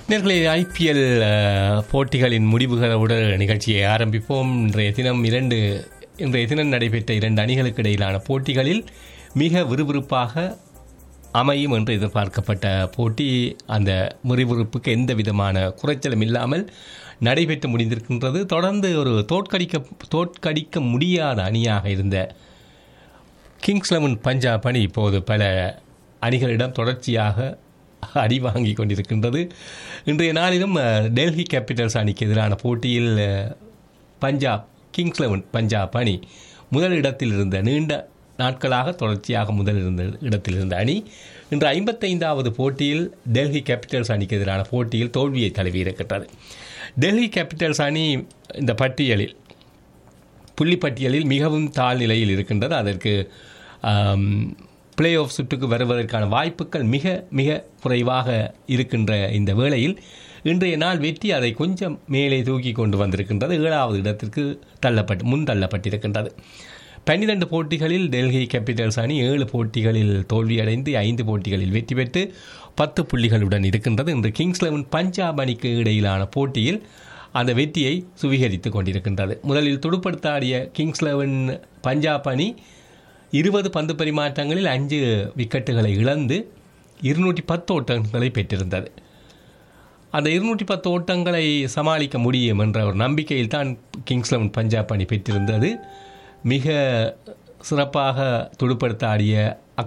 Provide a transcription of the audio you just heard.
நேர்களே ஐபிஎல் போட்டிகளின் முடிவுகளுடன் நிகழ்ச்சியை ஆரம்பிப்போம் இன்றைய தினம் இரண்டு இன்றைய தினம் நடைபெற்ற இரண்டு அணிகளுக்கு இடையிலான போட்டிகளில் மிக விறுவிறுப்பாக அமையும் என்று எதிர்பார்க்கப்பட்ட போட்டி அந்த விறுவிறுப்புக்கு எந்த விதமான குறைச்சலும் இல்லாமல் நடைபெற்று முடிந்திருக்கின்றது தொடர்ந்து ஒரு தோற்கடிக்க தோற்கடிக்க முடியாத அணியாக இருந்த கிங்ஸ் லெவன் பஞ்சாப் அணி இப்போது பல அணிகளிடம் தொடர்ச்சியாக அடி வாங்கி கொண்டிருக்கின்றது இன்றைய நாளிலும் அஹ், டெல்லி கேபிட்டல்ஸ் அணிக்கு எதிரான போட்டியில் அஹ், பஞ்சாப் கிங்ஸ் லெவன் பஞ்சாப் அணி முதல் இடத்தில் இருந்த நீண்ட நாட்களாக தொடர்ச்சியாக முதல் இருந்த இடத்தில் இருந்த அணி இன்று ஐம்பத்தைந்தாவது போட்டியில் டெல்லி கேபிட்டல்ஸ் அணிக்கு எதிரான போட்டியில் தோல்வியை தழுவியிருக்கின்றது டெல்லி கேபிட்டல்ஸ் அணி இந்த பட்டியலில் புள்ளிப்பட்டியலில் மிகவும் தாழ்நிலையில் இருக்கின்றது அதற்கு பிளே ஆஃப் சுற்றுக்கு வருவதற்கான வாய்ப்புகள் மிக மிக குறைவாக இருக்கின்ற இந்த வேளையில் இன்றைய நாள் வெற்றி அதை கொஞ்சம் மேலே தூக்கி கொண்டு வந்திருக்கின்றது ஏழாவது இடத்திற்கு தள்ளப்பட்டு முன் தள்ளப்பட்டிருக்கின்றது பன்னிரண்டு போட்டிகளில் டெல்லி கேபிட்டல்ஸ் அணி ஏழு போட்டிகளில் தோல்வியடைந்து ஐந்து போட்டிகளில் வெற்றி பெற்று பத்து புள்ளிகளுடன் இருக்கின்றது இன்று கிங்ஸ் லெவன் பஞ்சாப் அணிக்கு இடையிலான போட்டியில் அந்த வெற்றியை சுவீகரித்து கொண்டிருக்கின்றது முதலில் துடுப்படுத்தாடிய கிங்ஸ் லெவன் பஞ்சாப் அணி இருபது பந்து பரிமாற்றங்களில் அஞ்சு விக்கெட்டுகளை இழந்து இருநூற்றி பத்து ஓட்டங்களை பெற்றிருந்தது அந்த இருநூற்றி பத்து ஓட்டங்களை சமாளிக்க முடியும் என்ற ஒரு நம்பிக்கையில் தான் கிங்ஸ் லெவன் பஞ்சாப் அணி பெற்றிருந்தது மிக சிறப்பாக துடுப்படுத்த ஆடிய